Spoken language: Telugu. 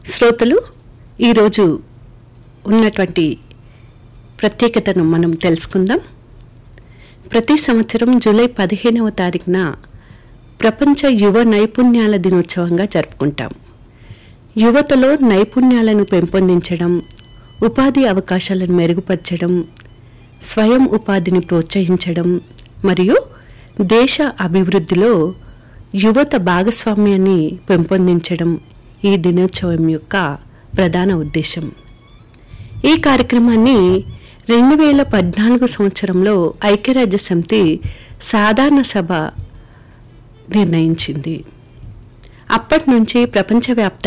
శ్రోతలు ఈరోజు ఉన్నటువంటి ప్రత్యేకతను మనం తెలుసుకుందాం ప్రతి సంవత్సరం జూలై పదిహేనవ తారీఖున ప్రపంచ యువ నైపుణ్యాల దినోత్సవంగా జరుపుకుంటాం యువతలో నైపుణ్యాలను పెంపొందించడం ఉపాధి అవకాశాలను మెరుగుపరచడం స్వయం ఉపాధిని ప్రోత్సహించడం మరియు దేశ అభివృద్ధిలో యువత భాగస్వామ్యాన్ని పెంపొందించడం ఈ దినోత్సవం యొక్క ప్రధాన ఉద్దేశం ఈ కార్యక్రమాన్ని రెండు వేల పద్నాలుగు సంవత్సరంలో ఐక్యరాజ్య సమితి సాధారణ సభ నిర్ణయించింది అప్పటి నుంచి ప్రపంచవ్యాప్తంగా